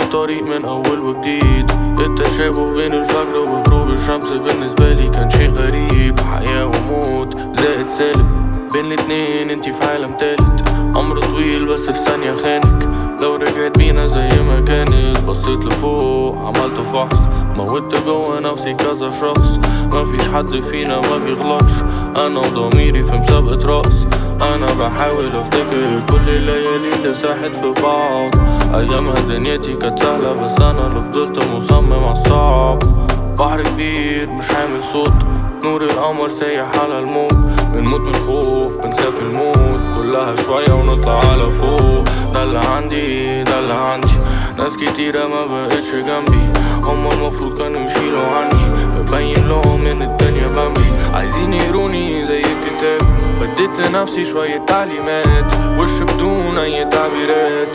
الطريق من أول وجديد التشابه بين الفجر وغروب الشمس بالنسبة لي كان شيء غريب حياة وموت زائد سالب بين الاتنين انتي في عالم تالت عمر طويل بس في ثانية خانك لو رجعت بينا زي ما كانت بصيت لفوق عملت فحص موت جوا نفسي كذا شخص مفيش حد فينا ما بيغلطش انا وضميري في مسابقة رقص انا بحاول افتكر كل الليالي اللي ساحت في بعض ايامها دنيتي كانت سهلة بس انا اللي فضلت مصمم عالصعب بحر كبير مش عامل صوت نور القمر سايح على الموج بنموت من الخوف بنخاف من الموت كلها شوية ونطلع على فوق ده اللي عندي ده اللي عندي ناس كتيرة ما بقتش جنبي هما المفروض كانوا يشيلوا عني ببين لهم ان الدنيا بمبي عايزين يقروني زي الكتاب فديت لنفسي شوية تعليمات وش بدون اي تعبيرات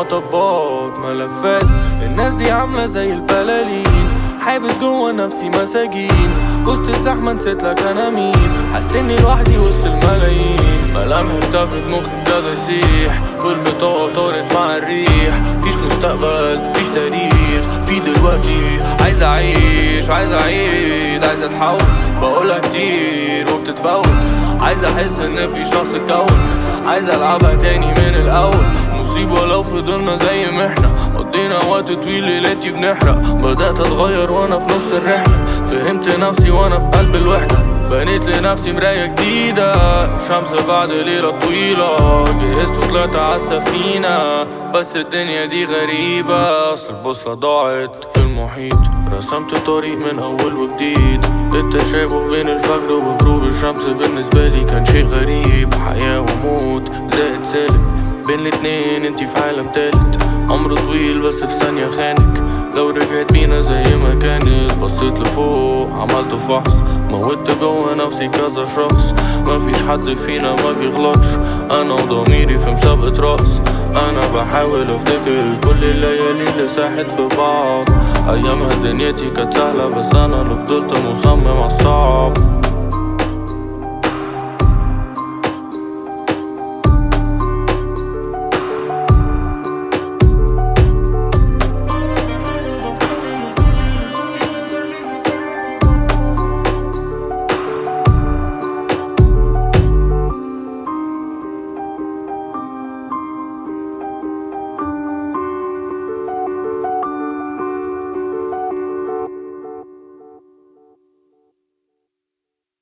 مطبات ملفات الناس دي عاملة زي البلالين حابس جوا نفسي مساجين وسط الزحمة نسيت لك انا مين حاسني لوحدي وسط الملايين ملامح اختفت مخي ابتدى يسيح والبطاقة طارت مع الريح فيش مستقبل فيش تاريخ في دلوقتي عايز اعيش عايز اعيد عايز اتحول بقولها كتير وبتتفوت عايز احس ان في شخص اتكون عايز العبها تاني من الاول مصيبة لو فضلنا زي ما احنا قضينا وقت طويل ليلاتي بنحرق بدأت اتغير وانا في نص الرحلة فهمت نفسي وانا في قلب الوحدة بنيت لنفسي مراية جديدة شمس بعد ليلة طويلة جهزت وطلعت عالسفينة بس الدنيا دي غريبة أصل البوصلة ضاعت في المحيط رسمت طريق من أول وجديد التشابه بين الفجر وغروب الشمس بالنسبة لي كان شيء غريب حياة وموت زائد سالب بين الاتنين انتي في عالم تالت عمر طويل بس في ثانية خانك لو رجعت بينا زي ما كانت بصيت لفوق عملت فحص موت جوا نفسي كذا شخص مفيش حد فينا ما بيغلطش انا وضميري في مسابقة رقص انا بحاول افتكر كل الليالي اللي ساحت في بعض ايامها دنيتي كانت سهلة بس انا اللي فضلت مصمم عالصعب